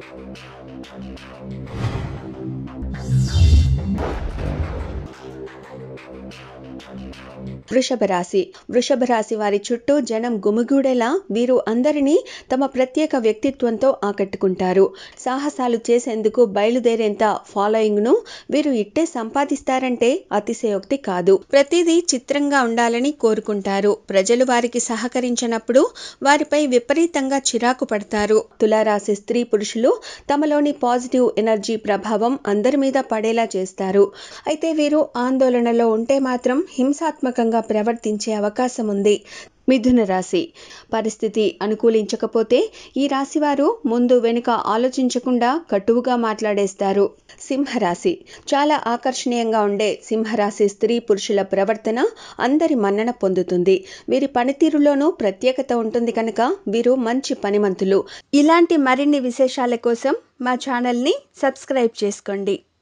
వృషభ రాశి వృషభ రాశి వారి చుట్టూ జనం గుమిగూడేలా వీరు అందరినీ తమ ప్రత్యేక వ్యక్తిత్వంతో ఆకట్టుకుంటారు సాహసాలు చేసేందుకు బయలుదేరేంత ఫాలోయింగ్ ను వీరు ఇట్టే సంపాదిస్తారంటే అతిశయోక్తి కాదు ప్రతిదీ చిత్రంగా ఉండాలని కోరుకుంటారు ప్రజలు వారికి సహకరించినప్పుడు వారిపై విపరీతంగా చిరాకు పడతారు తులారాశి స్త్రీ పురుషులు తమలోని పాజిటివ్ ఎనర్జీ ప్రభావం అందరి మీద పడేలా చేస్తారు అయితే వీరు ఆందోళనలో ఉంటే మాత్రం హింసాత్మకంగా ప్రవర్తించే అవకాశం ఉంది మిథున రాశి పరిస్థితి అనుకూలించకపోతే ఈ రాశి వారు ముందు వెనుక ఆలోచించకుండా కటువుగా మాట్లాడేస్తారు సింహరాశి చాలా ఆకర్షణీయంగా ఉండే సింహరాశి స్త్రీ పురుషుల ప్రవర్తన అందరి మన్నన పొందుతుంది వీరి పనితీరులోనూ ప్రత్యేకత ఉంటుంది కనుక వీరు మంచి పనిమంతులు ఇలాంటి మరిన్ని విశేషాల కోసం మా ఛానల్ని సబ్స్క్రైబ్ చేసుకోండి